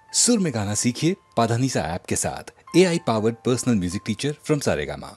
सुर में गाना सीखिए पाधानीसा ऐप के साथ A I powered personal music teacher from Saregama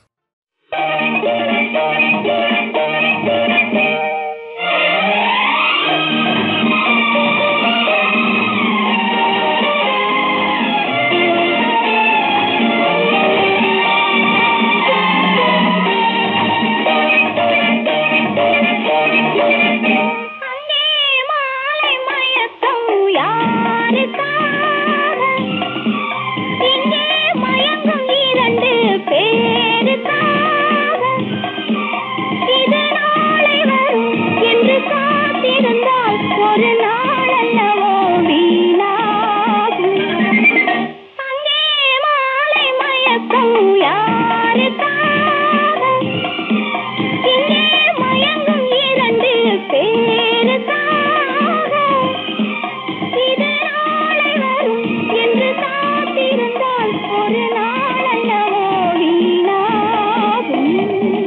அங்கே மாலை மயக்கம் யாருக்காக இங்கே மயங்கும் இரண்டு பேருக்காக இது நாளை வரும் என்று காத்திருந்தால் ஒரு நாள் அல்லவோ வீணாகும் அங்கே மாலை மயக்கம் யாருக்காக இங்கே மயங்கும் இரண்டு பேருக்காக இது நாளை வரும் என்று காத்திருந்தால் ஒரு நாள் அல்லவோ வீணாகும்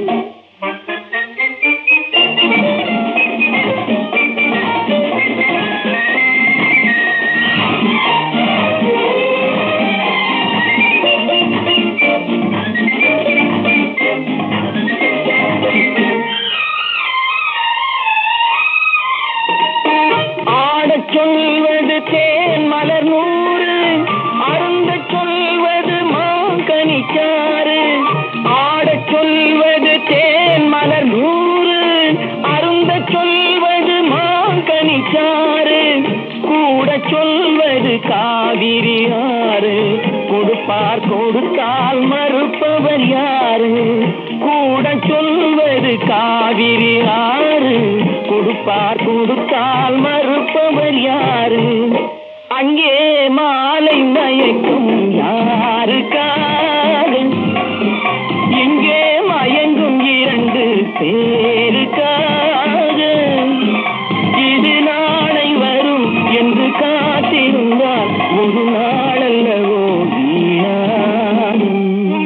ஆடச் சொல்வது தேன் மலர் நூறு அருந்தச் சொல்வது மாங்கனிச்சாறு ஆடச் சொல்வது தேன் மலர் நூறு அருந்தச் சொல்வது மாங்கனிச்சாறு கூட சொல்வது காவிரி ஆறு கொடுப்பார் கொடுத்தால் மறுப்பவர் யாரு கூட சொல்வது காவிரி ஆறு கொடுப்பார் கொடுத்தால் மறுப்பவர் யாரு அங்கே மாலை மயக்கும் யாருக்காக இங்கே மயங்கும் இரண்டு பேருக்காக இது நாளை வரும் என்று காத்திருந்தால் ஒரு நாளல்லவோ வீணாகும்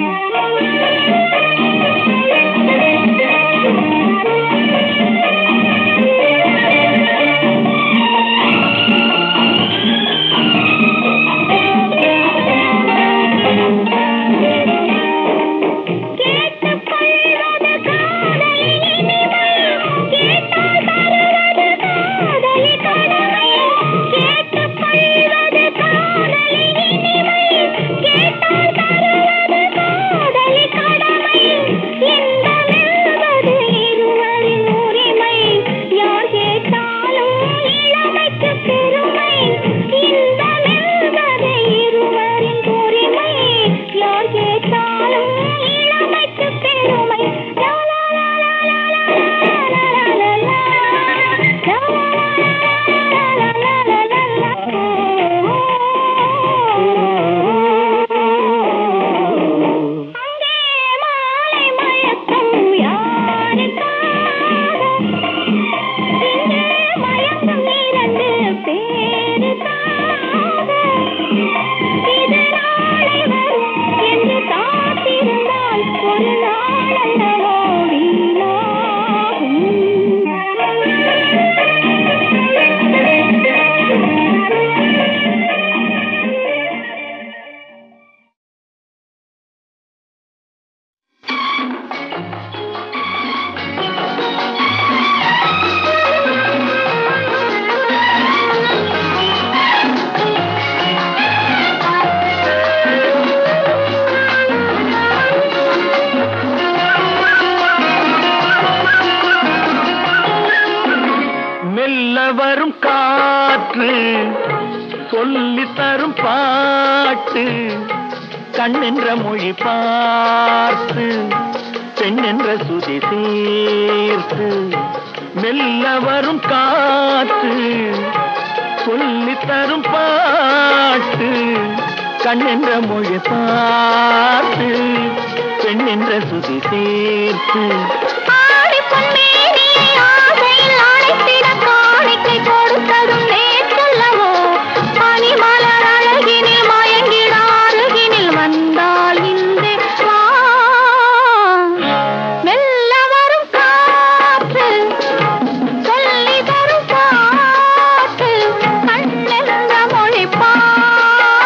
கேட்டுக் கொள்வது காதலின் இனிமை கேட்டால் தருவது காதலி கடமை கேட்டுக் கொள்வது காதலின் இனிமை கேட்டால் தருவது காதலி கடமை இன்பமென்பது இருவரின் உரிமை யார் கேட்டாலும் இளமைக்கு பெருமை இன்பமென்பது இருவரின் உரிமை யார் கேட்டாலும் இளமைக்கு பெருமை லா, லா, லா, லா, லா, லா, லா, லா, லா, லா. லா, லா, லா, லா, லா, லா, லா. அங்கே மாலை மயக்கம் யாருக்காக இங்கே மயக்கம் இரண்டு பேருக்காக இது நாளை வரும் என்று காத்திருந்தால் ஒரு நாள் அல்லவோ வீணாகும் மெல்ல வரும் காற்று சொல்லி தரும் பாட்டு கண்ணென்ற மொழி பார்த்து பெண் என்ற சுதி சேர்த்து மெல்ல வரும் காற்று சொல்லி தரும் பாட்டு கண்ணென்ற மொழி பார்த்து பெண் என்ற சுதி சேர்த்து ஆடி பொன்மேனி ஆசையில் அழைத்திட காணிக்கை கொடுத்ததும் நேற்றல்லவோ பனிமலர் அழகினில் மயங்கிட அருகினில் வந்தால் இன்றே வா மெல்ல வரும் காற்று சொல்லி தரும் பாட்டு கண்ணென்ற மொழி பாட்டு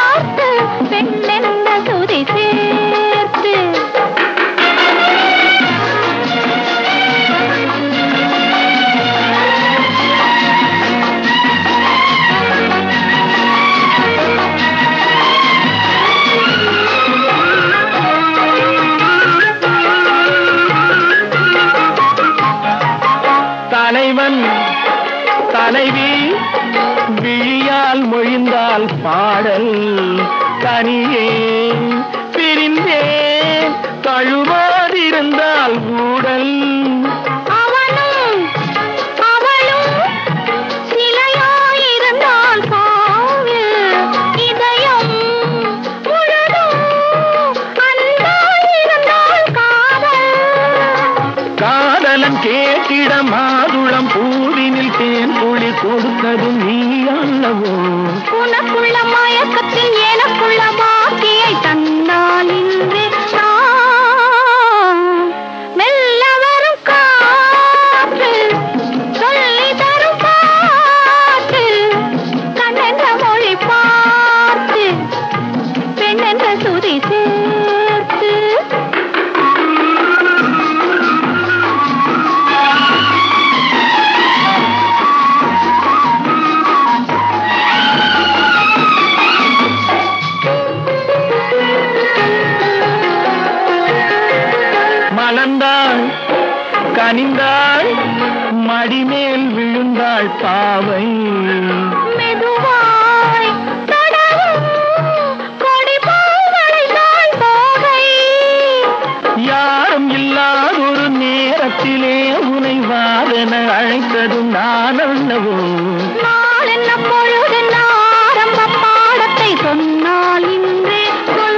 பாடல் கனியே பிரிந்தேன் தழுவாதிருந்தால் ஊடல் அவனும் அவளும் சிலையாயிருந்தால் காவில் இதயம் முழுதும் அன்பாயிருந்தால் காதல் காதலன் கேட்டிட மாதுளம் பூவினில் தேன் துளி கொடுத்ததும் நீ அல்லவோ உனக்குள்ள மயக்கத்தில் எனக்குள்ள பாக்கியை தந்தால் இன்று நான் மெல்ல வரும் காற்று சொல்லி தரும் பாட்டு கண்ணென்ற மொழி பார்த்து பெண்ணென்ற சுதி சேர்த்து மலர்ந்தாள் கனிந்தாள் மடிமேல் விழுந்தாள் பாவை மெதுவாய் தடவும் கொடி பூவளைந்தாள் தோகை யாரும் இல்லாதொரு நேரத்திலே உனை வாதன அழைத்ததும் நான் அல்லவோ நாள் என்ன பொழுது ஆரம்ப பாடத்தை சொன்னால் இன்றே சொல்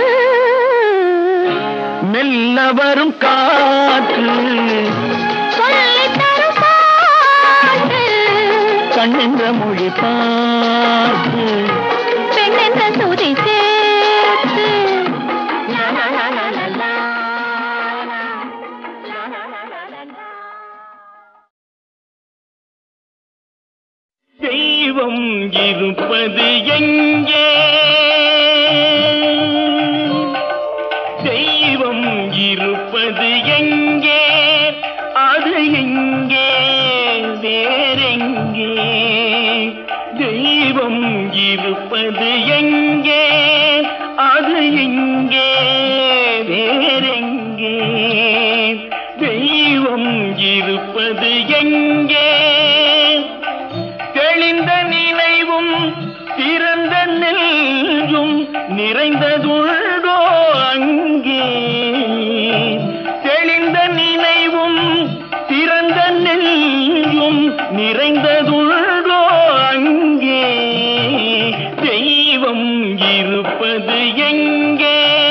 மெல்ல வரும் காற்று சொல்லித் தரும் பாட்டு கண்ணென்ற மொழி பார்த்து பெண்ணென்ற சுதி சேர்த்து லா, லா, லா, லா, லா, லா. லா, லா, லா, லா, லா, லா. தெய்வம் இருப்பது எங்கே தெய்வம் இருப்பது எங்கே அது எங்கே வேறெங்கே தெய்வம் இருப்பது எங்கே அது எங்கே வேறெங்கே தெய்வம் இருப்பது எங்கே தெளிந்த நினைவும் திறந்த நெல்லும் நிறைந்ததுள்ளோ அங்கே தெளிந்த நினைவும் திறந்த நெல்லும் நிறைந்ததுள்ளோ அங்கே தெய்வம் இருப்பது எங்கே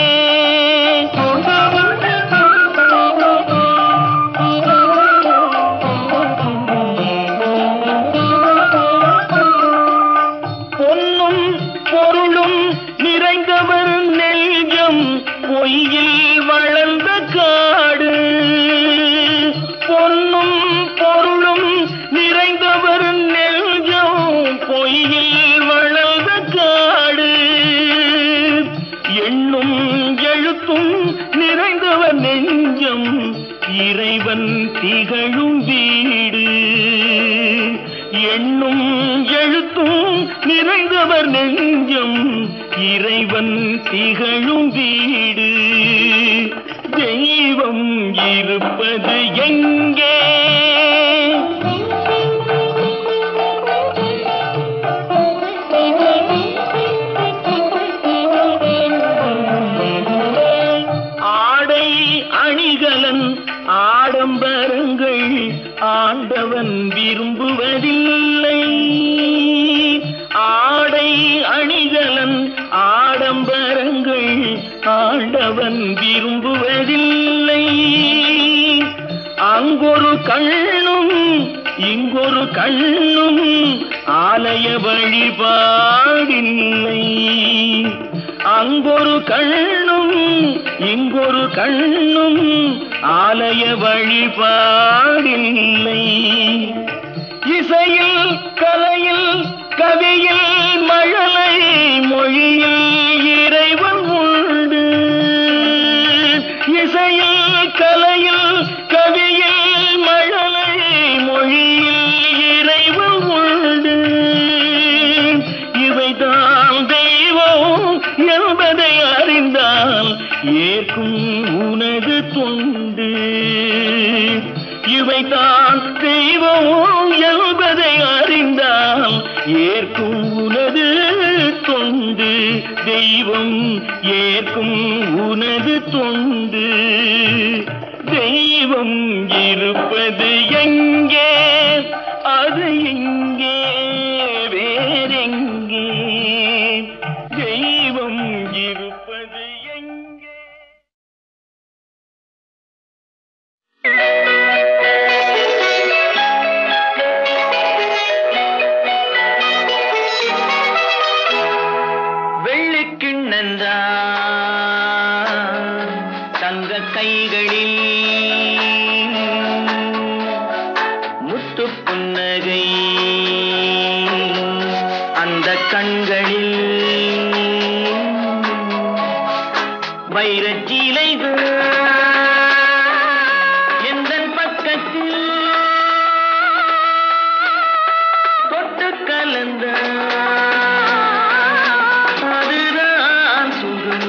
பொன்னும் பொருளும் நிறைந்தவர் நெஞ்சம் பொய்யில் வளர்ந்த காடு பொன்னும் பொருளும் நிறைந்தவர் நெஞ்சம் பொய்யில் வளர்ந்த காடு எண்ணும் எழுத்தும் நிறைந்தவர் நெஞ்சம் இறைவன் திகழும் வீடு எண்ணும் எழுத்தும் நிறைந்தவர் நெஞ்சம் இறைவன் திகழும் வீடு தெய்வம் இருப்பது எங்கே ஆடை அணிகலன் ஆடம்பரங்கள் ஆண்டவன் விரும்புவதில்லை ஆடை அணிகலன் ஆடம்பரங்கள் ஆண்டவன் விரும்புவதில்லை அங்கொரு கண்ணும் இங்கொரு கண்ணும் ஆலய வழிபாடில்லை அங்கொரு கண்ணும் இங்கொரு கண்ணும் ஆலய வழிபாடில்லை இசையில் கலையில் கவியில் மழலை மொழியில் இறைவன் உண்டு இசையில் கலையில் கவியில் மழலை மொழியில் இறைவன் உண்டு இவைதான் தெய்வம் என்பதை அறிந்தால் ஏற்கும் உனது தொண்டு இவைதான் தெய்வம் என்பதை அறிந்தால் ஏற்கும் உனது தொண்டு தெய்வம் ஏற்கும் உனது தொண்டு தெய்வம் இருப்பது எங்கே அது எங்கே வேறெங்கே தெய்வம் இருப்பது எங்கே வெள்ளிக்கிண்ணந்தா தங்க கைகளில் முத்து புன்னகை அந்த கண்களில் வைரச்சீலைகள் எந்த பக்கத்தில் தொட்டு கலந்த அதுதான் சுகம்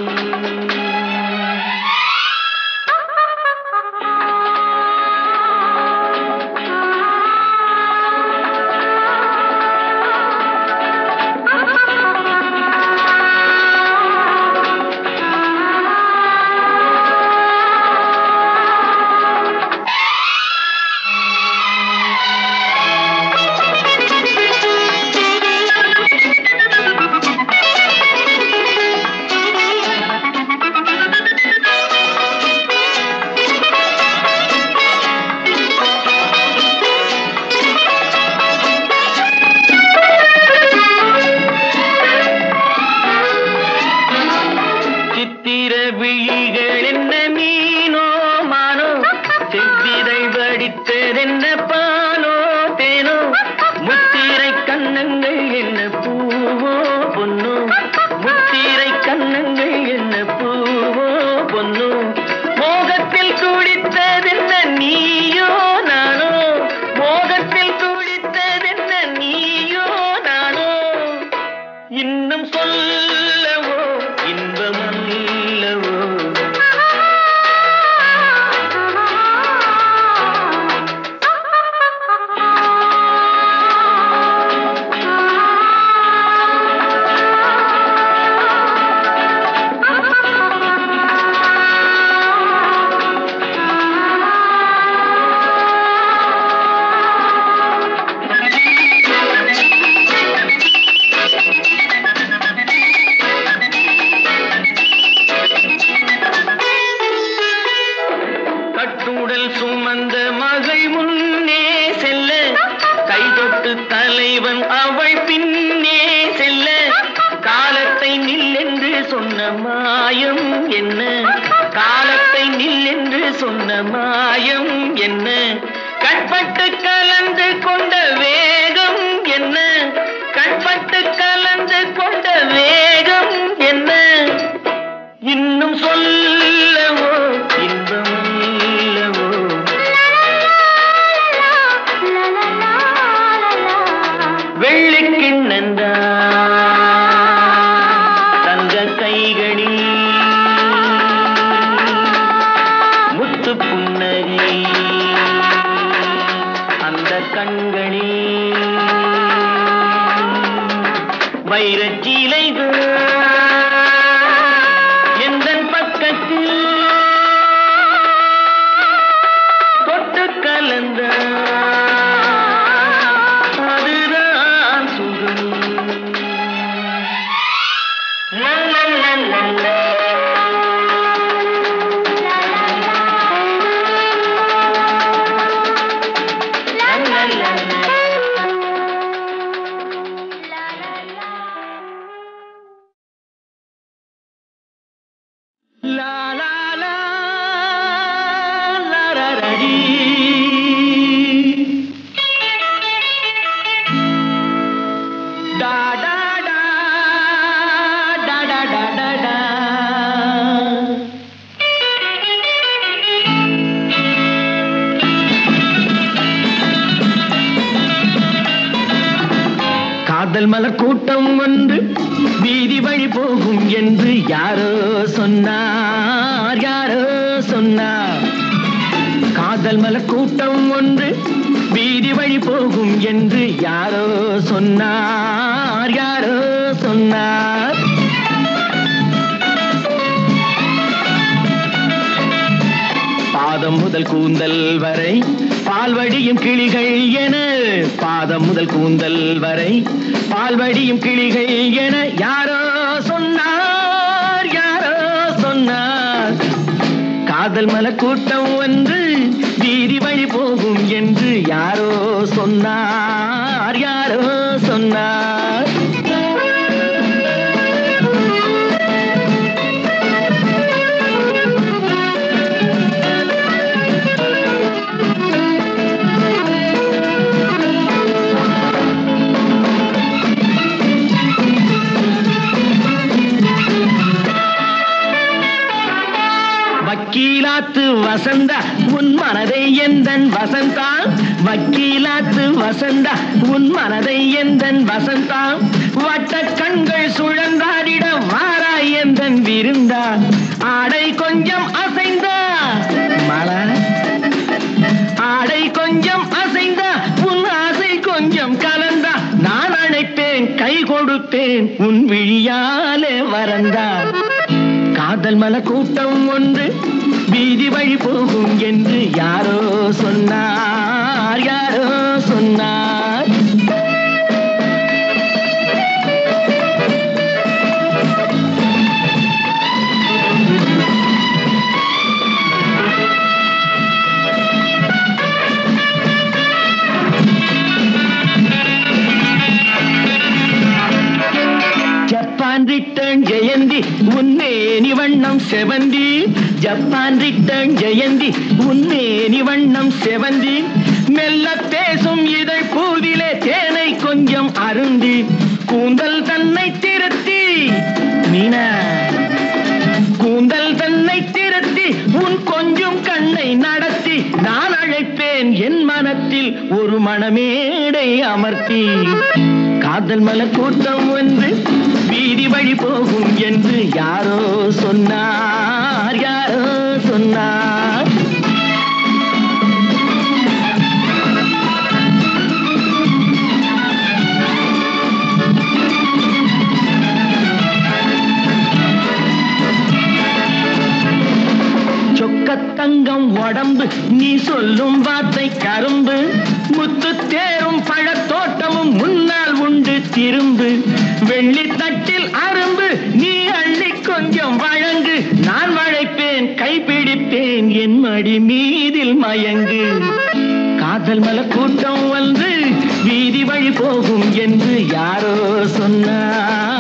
சித்திர விழிகள் என்ன மீனோ மானோ செவ்விதை வடித்ததென்ன பாலோ தேனோ முத்திரை கண்ணங்கள் என்ன பூவோ பொன்னோ முத்திரை கண்ணங்கள் என்ன பூவோ பொன்னோ மோகத்தில் குளித்ததென்ன நீயோ நானோ மோகத்தில் குளித்ததென்ன நீயோ நானோ இன்னும் சொல்லவோ இன்பமல்லவோ கட்டுடல் சுமந்த மகள் முன்னே செல்ல கைதொட்டு தலைவன் அவள் பின்னே செல்ல காலத்தை நில்லென்று சொன்ன மாயம் என்ன காலத்தை நில்லென்று சொன்ன மாயம் என்ன கண்பட்டு கலந்து கொண்ட வேகம் என்ன கண்பட்டு கலந்து கொண்ட வேகம் என்ன இன்னும் சொல்லவோ இன்பமல்லவோ வெள்ளிக்கிண்ணந்தா தங்க கைகளில் முத்து புன்னகை அந்த கண்களில் வைரச்சீலைகள் எந்த பக்கத்தில் தொட்டு கலந்த அதுதான் சுகம் லல்லல்லல்லல்லா. லல்லல்லல்லா. லா லா லா லா ரா ரா டி. டா டா டா டா டா டா டா டா. காதல் மலர் கூட்டம் வந்து வீதி வழி போகும் என்று யாரோ சொன்னார் யாரோ சொன்னார் காதல் மலர் கூட்டம் ஒன்று வீதி வழி போகும் என்று யாரோ சொன்னார் யாரோ சொன்னார் முதல் கூந்தல் வரை பால்வடியும் கிளிகள் என பாதம் முதல் கூந்தல் வரை பால்வடியும் கிளிகள் என யாரோ சொன்னார் யாரோ சொன்னார் காதல் மல கூட்டம் வந்து வீதி வழி போகும் என்று யாரோ சொன்னார் யாரோ சொன்னார் வக்கீலாத்து வசந்தா உன் மனதை எந்தன் வசந்தா வக்கீலாத்து வசந்தா உன் மனதை எந்தன் வசந்தா வட்ட கண்கள் சுழந்தாடிட வாராய் எந்தன் விருந்தா ஆடை கொஞ்சம் அசைந்தா மலா ஆடை கொஞ்சம் அசைந்தா உன் ஆசை கொஞ்சம் கலந்தா நான் அழைப்பேன் கை கொடுப்பேன் உன் விழியாலே வரந்தா காதல் மல கூட்டம் ஒன்று வீதி வழி போகும் என்று யாரோ சொன்னார் யாரோ சொன்னார் ஜப்பான் ரிட்டர்ன் ஜெயந்தி உன்னேனி வண்ணம் செவந்தி ஜப்பான் ரிட்டர்ன் ஜெயந்தி உன்னேனி வண்ணம் செவந்தி மெல்ல பேசும் இதழ் பூவிலே தேனை கொஞ்சம் அருந்தி கூந்தல் தன்னை திருத்தி மீனா கூந்தல் தன்னை திருத்தி உன் கொஞ்சம் கண்ணை நடத்தி நான் அழைப்பேன் என் மனத்தில் ஒரு மணமேடை அமர்த்தி காதல் மல கூட்டம் வந்து வீதி வழி போகும் என்று யாரோ சொன்னார் யாரோ சொன்னார் சொக்கத்தங்கம் உடம்பு நீ சொல்லும் வார்த்தை கரும்பு முத்து தேரும் பழத்தோட்டமும் முன்னால் உண்டு திரும்பு வெள்ளி தட்டில் அரும்பு நீ அள்ளி கொஞ்சம் வழங்கு நான் வளைப்பேன் கைப்பிடிப்பேன் என் மடி மீதில் மயங்கு காதல் மல கூட்டம் வந்து வீதி வழி போகும் என்று யாரோ சொன்னார்